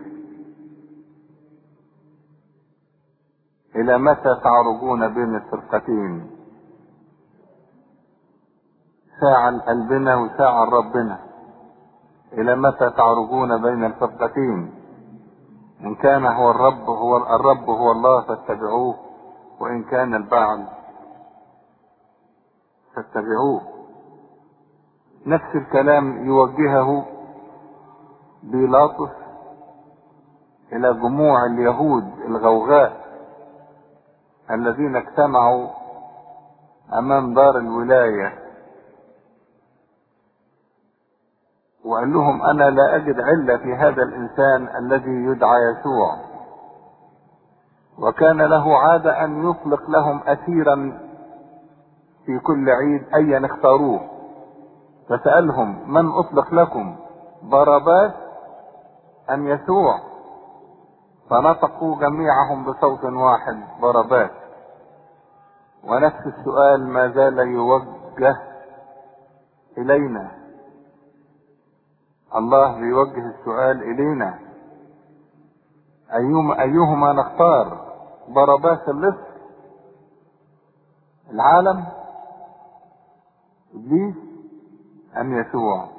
Speaker 4: الى متى تعرجون بين الفرقتين ساعة لقلبنا وساعة لربنا الى متى تعرجون بين الفرقتين ان كان هو الرب هو الرب هو الله فاتبعوه وان كان البعل فاتبعوه نفس الكلام يوجهه بيلاطس الى جموع اليهود الغوغاء الذين اجتمعوا امام دار الولايه وقال لهم انا لا اجد عله في هذا الانسان الذي يدعى يسوع وكان له عاده ان يطلق لهم اسيرا في كل عيد ايا اختاروه فسالهم من اطلق لكم باراباس ام يسوع فنطقوا جميعهم بصوت واحد باراباس ونفس السؤال ما زال يوجه الينا الله بيوجه السؤال الينا أيهما, أيهما نختار باراباس اللص العالم ابليس ام يسوع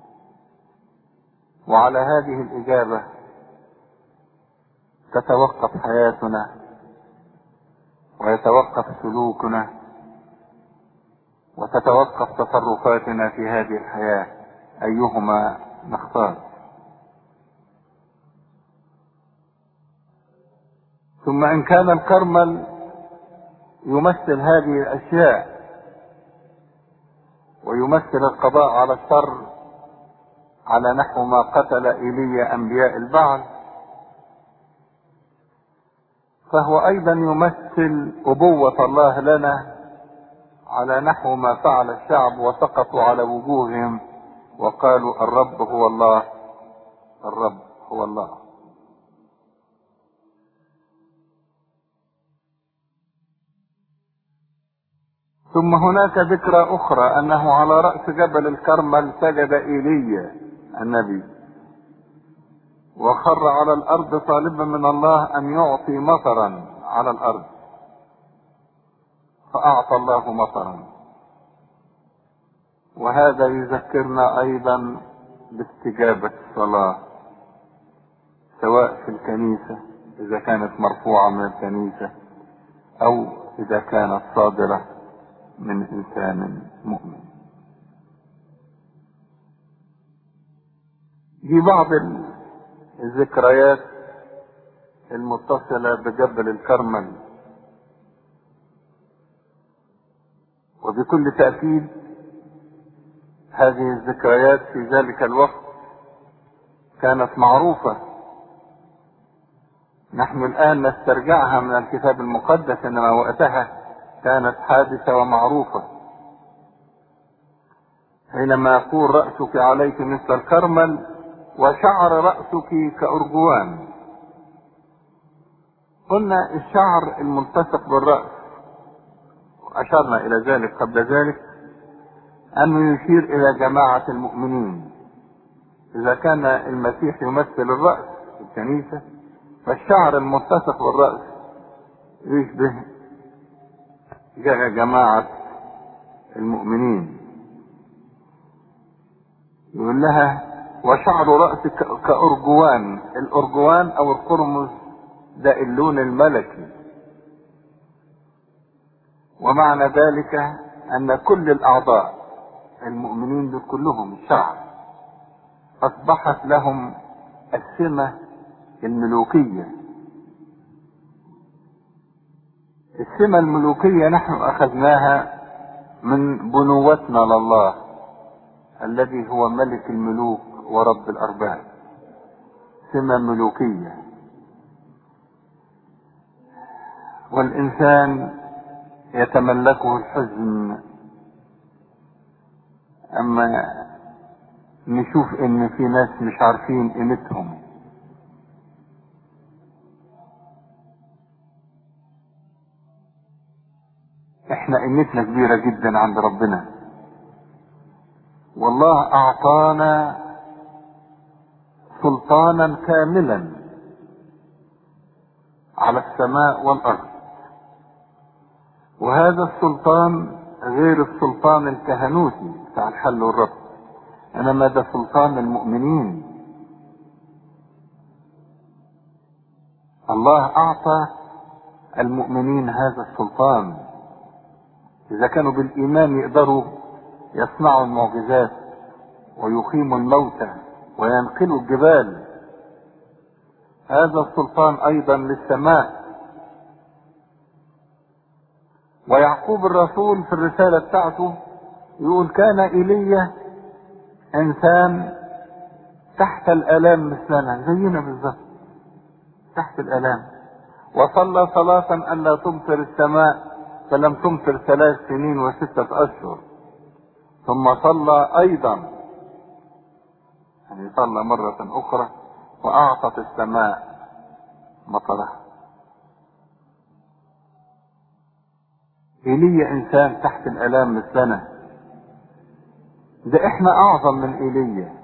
Speaker 4: وعلى هذه الاجابه تتوقف حياتنا ويتوقف سلوكنا وتتوقف تصرفاتنا في هذه الحياه ايهما نختار ثم ان كان الكرمل يمثل هذه الاشياء ويمثل القضاء على الشر على نحو ما قتل ايليا انبياء البعل فهو ايضا يمثل ابوة الله لنا على نحو ما فعل الشعب وسقطوا على وجوههم وقالوا الرب هو الله الرب هو الله ثم هناك ذكرى اخرى انه على راس جبل الكرمل سجد ايليا النبي وخر على الارض طالبا من الله ان يعطي مطرا على الارض فاعطى الله مطرا وهذا يذكرنا ايضا باستجابه الصلاه سواء في الكنيسه اذا كانت مرفوعه من الكنيسه او اذا كانت صادره من انسان مؤمن دي بعض الذكريات المتصلة بجبل الكرمل وبكل تأكيد هذه الذكريات في ذلك الوقت كانت معروفة نحن الآن نسترجعها من الكتاب المقدس إنما وقتها كانت حادثة ومعروفة حينما يقول رأسك عليك مثل الكرمل وشعر رأسك كأرجوان قلنا الشعر الملتصق بالرأس أشرنا إلى ذلك قبل ذلك أنه يشير إلى جماعة المؤمنين إذا كان المسيح يمثل الرأس في الكنيسة فالشعر الملتصق بالرأس يشبه جماعة المؤمنين يقول لها وشعر رأسك كأرجوان الأرجوان أو القرمز ده اللون الملكي ومعنى ذلك أن كل الأعضاء المؤمنين دول كلهم الشعب أصبحت لهم السمة الملوكية السمة الملوكية نحن أخذناها من بنوتنا لله الذي هو ملك الملوك ورب الأرباب سمة ملوكية والإنسان يتملكه الحزن أما نشوف إن في ناس مش عارفين قيمتهم احنا قيمتنا كبيرة جدا عند ربنا والله اعطانا سلطانا كاملا على السماء والارض وهذا السلطان غير السلطان الكهنوتي بتاع الحل والربط انما ده سلطان المؤمنين الله اعطى المؤمنين هذا السلطان اذا كانوا بالايمان يقدروا يصنعوا المعجزات ويقيموا الموتى وينقلوا الجبال هذا السلطان ايضا للسماء ويعقوب الرسول في الرسالة بتاعته يقول كان ايليا انسان تحت الالام مثلنا زينا بالظبط تحت الالام وصلى صلاة ان لا تمطر السماء فلم تمطر ثلاث سنين وستة اشهر ثم صلى ايضا يعني صلى مرة اخرى واعطت السماء مطرها ايليا انسان تحت الالام مثلنا ده احنا اعظم من ايليا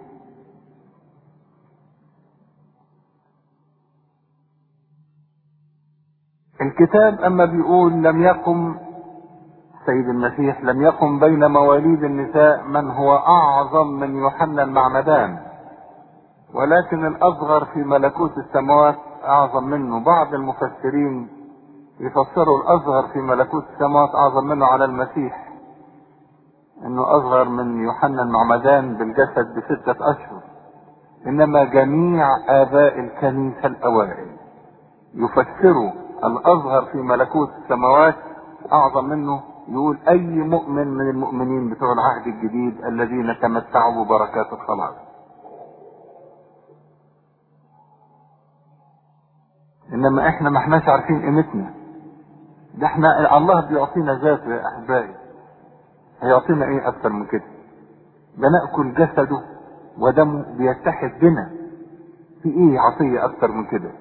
Speaker 4: الكتاب اما بيقول لم يقم سيد المسيح لم يقم بين مواليد النساء من هو اعظم من يوحنا المعمدان ولكن الاصغر في ملكوت السماوات اعظم منه بعض المفسرين يفسروا الاصغر في ملكوت السماوات اعظم منه على المسيح انه اصغر من يوحنا المعمدان بالجسد بستة اشهر انما جميع اباء الكنيسة الاوائل يفسروا الاصغر في ملكوت السماوات اعظم منه يقول اي مؤمن من المؤمنين بتوع العهد الجديد الذين تمتعوا ببركات الخلاص انما احنا ما احناش عارفين قيمتنا ده احنا الله بيعطينا ذاته يا احبائي هيعطينا ايه اكتر من كده بناكل جسده ودمه بيتحد بنا في ايه عطية اكتر من كده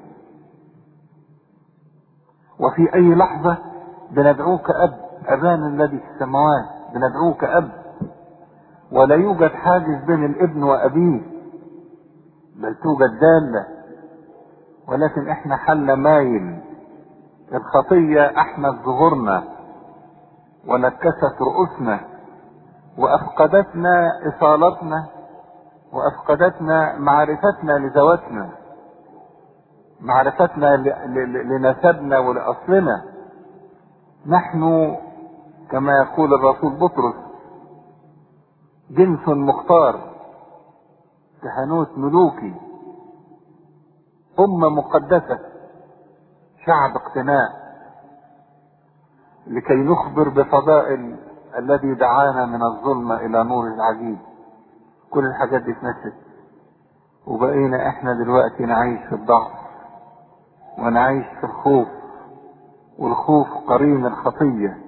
Speaker 4: وفي اي لحظة بندعوك اب ابانا الذي في السماوات بندعوك اب ولا يوجد حاجز بين الابن وابيه بل توجد دالة ولكن احنا حل مايل الخطية احمد ظهورنا ونكست رؤوسنا وافقدتنا اصالتنا وافقدتنا معرفتنا لذواتنا معرفتنا لنسبنا ولاصلنا نحن كما يقول الرسول بطرس جنس مختار كهنوت ملوكي أمة مقدسة شعب اقتناء لكي نخبر بفضائل الذي دعانا من الظلمة إلى نور العجيب كل الحاجات دي اتنست وبقينا احنا دلوقتي نعيش في الضعف ونعيش في الخوف والخوف قرين الخطية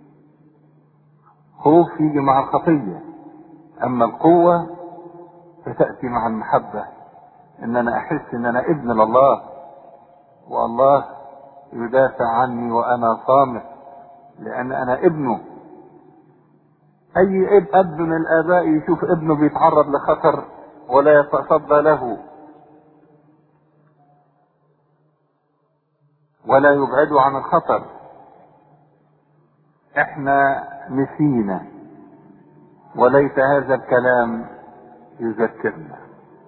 Speaker 4: خوف يجي مع الخطية أما القوة فتأتي مع المحبة إن أنا أحس إن أنا ابن لله والله يدافع عني وأنا صامت لأن أنا ابنه أي اب أب من الآباء يشوف ابنه بيتعرض لخطر ولا يتصدى له ولا يبعده عن الخطر احنا نسينا وليت هذا الكلام يذكرنا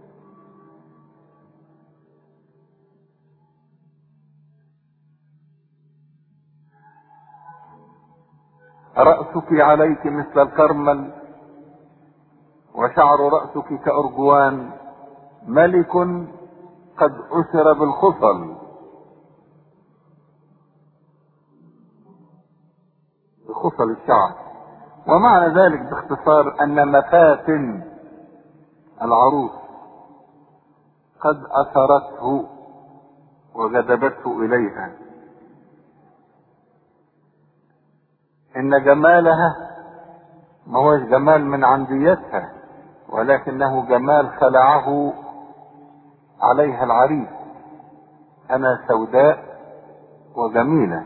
Speaker 4: رأسك عليك مثل الكرمل وشعر رأسك كأرجوان ملك قد أسر بالخصل بخصل الشعر ومعنى ذلك باختصار أن مفاتن العروس قد أثرته وجذبته إليها إن جمالها ما هوش جمال من عنديتها ولكنه جمال خلعه عليها العريس أنا سوداء وجميلة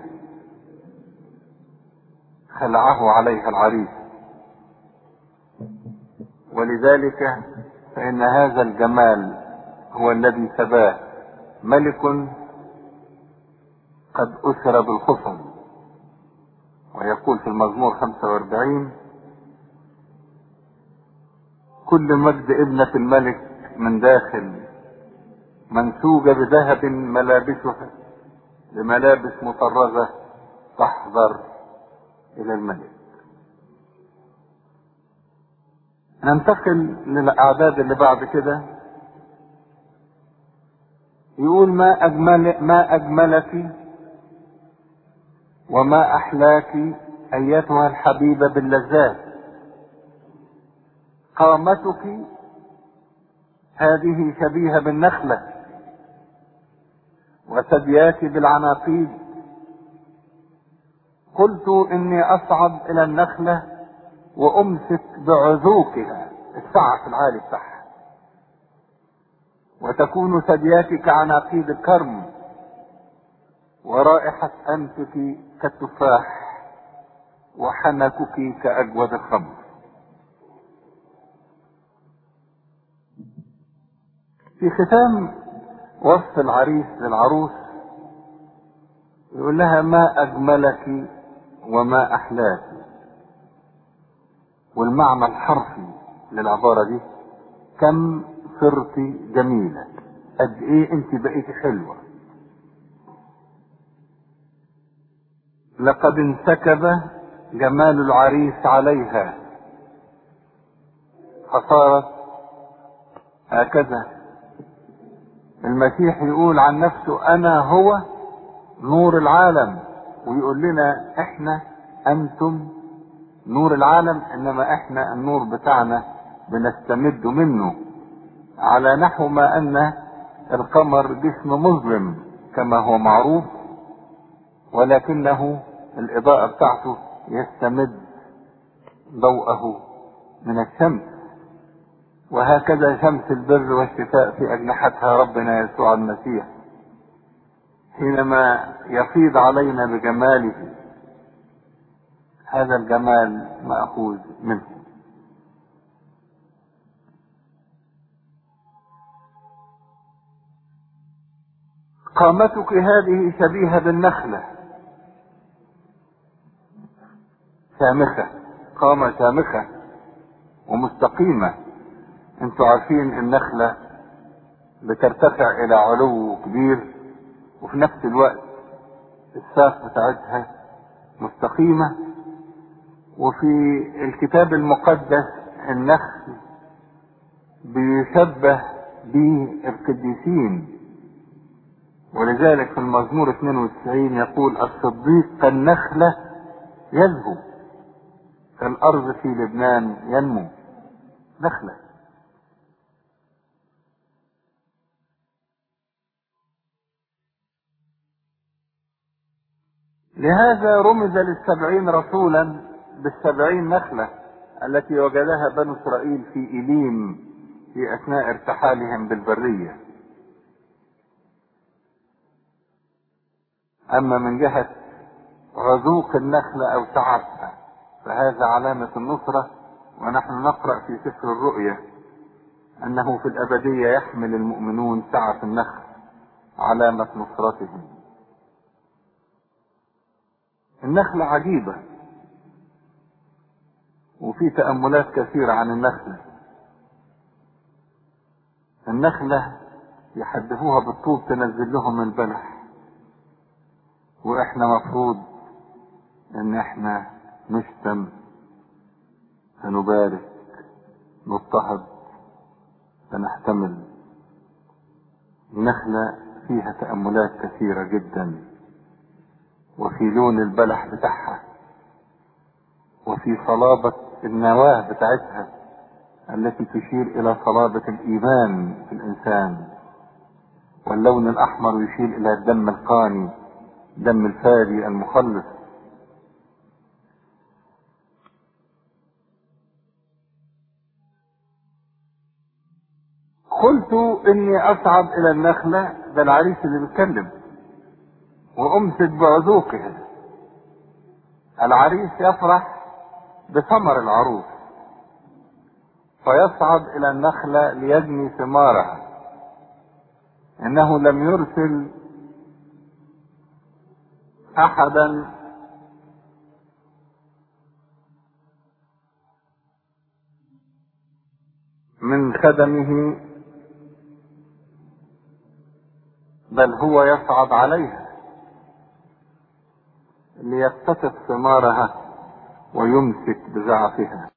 Speaker 4: خلعه عليها العريس ولذلك فإن هذا الجمال هو الذي سباه ملك قد أسر بالخصم ويقول في المزمور 45 كل مجد ابنة الملك من داخل منسوجة بذهب ملابسها بملابس مطرزة تحضر إلى الملك ننتقل للأعداد اللي بعد كده يقول ما أجمل ما أجملك وما أحلاك أيتها الحبيبة باللذات قامتك هذه شبيهة بالنخلة وثدياك بالعناقيد قلت إني أصعد إلى النخلة وأمسك بعذوقها السعف العالي بتاعها وتكون ثدياك كعناقيد الكرم ورائحة أنفك كالتفاح وحنكك كأجود الخمر في ختام وصف العريس للعروس يقول لها ما أجملك وما أحلاك والمعنى الحرفي للعبارة دي كم صرت جميلة قد ايه انت بقيت حلوة لقد انسكب جمال العريس عليها فصارت هكذا المسيح يقول عن نفسه انا هو نور العالم ويقول لنا احنا انتم نور العالم انما احنا النور بتاعنا بنستمد منه على نحو ما ان القمر جسم مظلم كما هو معروف ولكنه الاضاءة بتاعته يستمد ضوءه من الشمس وهكذا شمس البر والشفاء في اجنحتها ربنا يسوع المسيح حينما يفيض علينا بجماله هذا الجمال مأخوذ منه قامتك هذه شبيهة بالنخلة شامخة قامة شامخة ومستقيمة انتوا عارفين النخلة بترتفع الى علو كبير وفي نفس الوقت الساق بتاعتها مستقيمة وفي الكتاب المقدس النخل بيشبه بالقديسين ولذلك في المزمور 92 يقول الصديق كالنخلة يزهو كالأرض في لبنان ينمو نخلة لهذا رمز للسبعين رسولا بالسبعين نخلة التي وجدها بنو إسرائيل في إليم في أثناء ارتحالهم بالبرية أما من جهة عذوق النخلة أو تعبها فهذا علامة النصرة ونحن نقرأ في سفر الرؤيا أنه في الأبدية يحمل المؤمنون سعة النخل علامة نصرتهم النخلة عجيبة وفي تأملات كثيرة عن النخلة النخلة يحدفوها بالطوب تنزل لهم البلح واحنا مفروض ان احنا نشتم سنبارك نضطهد سنحتمل النخلة فيها تأملات كثيرة جدا وفي لون البلح بتاعها وفي صلابة النواة بتاعتها التي تشير إلى صلابة الإيمان في الإنسان واللون الأحمر يشير إلى الدم القاني دم الفادي المخلص قلت اني اصعد الى النخلة ده العريس اللي بيتكلم وامسك بعذوقها العريس يفرح بثمر العروس فيصعد الى النخلة ليجني ثمارها انه لم يرسل احدا من خدمه بل هو يصعد عليها ليقتطف ثمارها ويمسك بزعفها